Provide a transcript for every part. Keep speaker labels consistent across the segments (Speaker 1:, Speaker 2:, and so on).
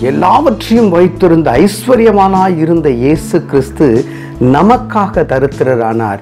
Speaker 1: எல்லாவற்றையும் வைத்திருந்த ஐஸ்வர்யமானாய் இருந்த இயேசு கிறிஸ்து நமக்காக தரித்திரரானார்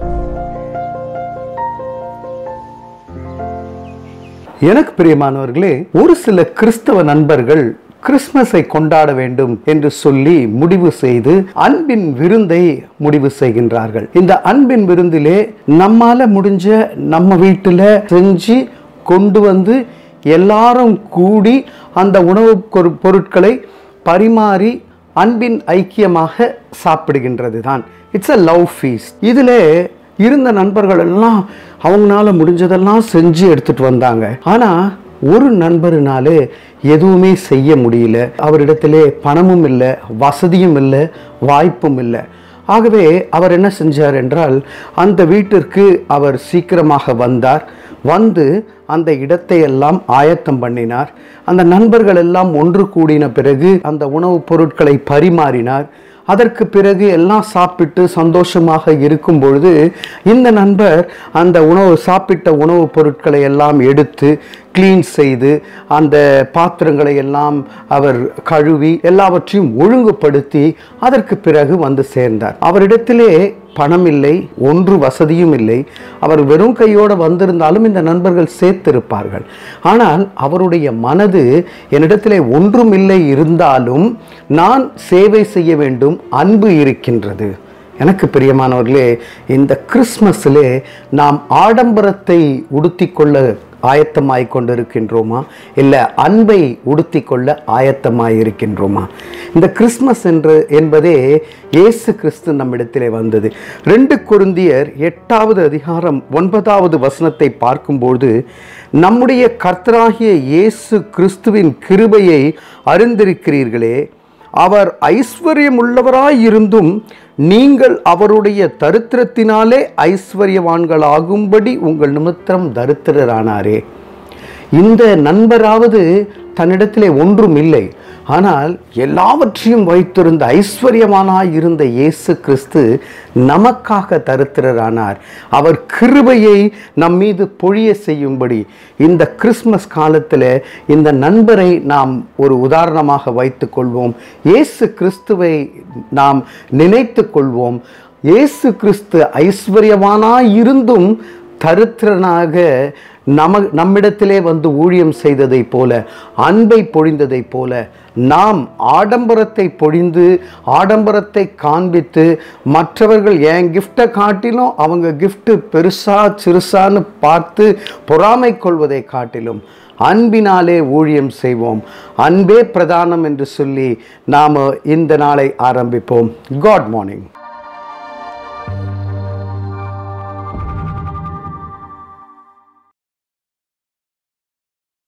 Speaker 1: எனக்கு பிரியமானவர்களே ஒரு சில கிறிஸ்தவ நண்பர்கள் கிறிஸ்மஸை கொண்டாட வேண்டும் என்று சொல்லி முடிவு செய்து அன்பின் விருந்தை முடிவு செய்கின்றார்கள் இந்த அன்பின் விருந்திலே நம்மால முடிஞ்ச நம்ம வீட்டில் செஞ்சு கொண்டு வந்து எல்லாரும் கூடி அந்த உணவுப் பொரு- பொருட்களை பரிமாறி அன்பின் ஐக்கியமாக சாப்பிடுகின்றது தான் இட்ஸ் அ லவ் ஃபீஸ்ட் இதில் இருந்த நண்பர்கள் எல்லாம் அவங்களால முடிஞ்சதெல்லாம் செஞ்சு எடுத்துட்டு வந்தாங்க ஆனா ஒரு நண்பருனாலே எதுவுமே செய்ய முடியல அவரிடத்திலே பணமும் இல்லை வசதியும் இல்லை வாய்ப்பும் இல்லை ஆகவே அவர் என்ன செஞ்சார் என்றால் அந்த வீட்டிற்கு அவர் சீக்கிரமாக வந்தார் வந்து அந்த இடத்தை எல்லாம் ஆயத்தம் பண்ணினார் அந்த நண்பர்கள் எல்லாம் ஒன்று கூடின பிறகு அந்த உணவுப் பொருட்களை பரிமாறினார் அதற்கு பிறகு எல்லாம் சாப்பிட்டு சந்தோஷமாக இருக்கும் பொழுது இந்த நண்பர் அந்த உணவு சாப்பிட்ட உணவுப் பொருட்களை எல்லாம் எடுத்து க்ளீன் செய்து அந்த பாத்திரங்களை எல்லாம் அவர் கழுவி எல்லாவற்றையும் ஒழுங்குபடுத்தி அதற்கு பிறகு வந்து சேர்ந்தார் அவரிடத்திலே பணம் இல்லை ஒன்று வசதியும் இல்லை அவர் வெறும் கையோடு வந்திருந்தாலும் இந்த நண்பர்கள் சேர்த்திருப்பார்கள் ஆனால் அவருடைய மனது என்னிடத்திலே ஒன்றும் இல்லை இருந்தாலும் நான் சேவை செய்ய வேண்டும் அன்பு இருக்கின்றது எனக்கு பிரியமானவர்களே இந்த கிறிஸ்மஸிலே நாம் ஆடம்பரத்தை உடுத்திக்கொள்ள ஆயத்தமாய் கொண்டிருக்கின்றோமா இல்லை அன்பை உடுத்திக்கொள்ள ஆயத்தமாய் இருக்கின்றோமா இந்த கிறிஸ்மஸ் என்று என்பதே இயேசு கிறிஸ்து நம்மிடத்திலே வந்தது ரெண்டு கொருந்தியர் எட்டாவது அதிகாரம் ஒன்பதாவது வசனத்தை பார்க்கும்போது நம்முடைய கர்த்தராகிய இயேசு கிறிஸ்துவின் கிருபையை அறிந்திருக்கிறீர்களே அவர் ஐஸ்வர்யம் உள்ளவராய் இருந்தும் நீங்கள் அவருடைய தரித்திரத்தினாலே ஐஸ்வர்யவான்களாகும்படி உங்கள் நிமித்தம் தரித்திரரானாரே இந்த நண்பராவது தன்னிடத்திலே ஒன்றும் இல்லை ஆனால் எல்லாவற்றையும் வைத்திருந்த ஐஸ்வர்யமானாய் இருந்த இயேசு கிறிஸ்து நமக்காக தரித்திரரானார் அவர் கிருபையை நம் மீது பொழிய செய்யும்படி இந்த கிறிஸ்மஸ் காலத்தில் இந்த நண்பரை நாம் ஒரு உதாரணமாக வைத்துக் கொள்வோம் இயேசு கிறிஸ்துவை நாம் நினைத்து கொள்வோம் இயேசு கிறிஸ்து ஐஸ்வர்யவானாய் இருந்தும் தரித்திரனாக நம நம்மிடத்திலே வந்து ஊழியம் செய்ததைப் போல அன்பை பொழிந்ததைப் போல நாம் ஆடம்பரத்தை பொழிந்து ஆடம்பரத்தை காண்பித்து மற்றவர்கள் என் கிஃப்டை காட்டிலும் அவங்க gift பெருசா சிறுசான்னு பார்த்து பொறாமை கொள்வதை காட்டிலும் அன்பினாலே ஊழியம் செய்வோம் அன்பே பிரதானம் என்று சொல்லி நாம் இந்த நாளை ஆரம்பிப்போம் காட் மார்னிங்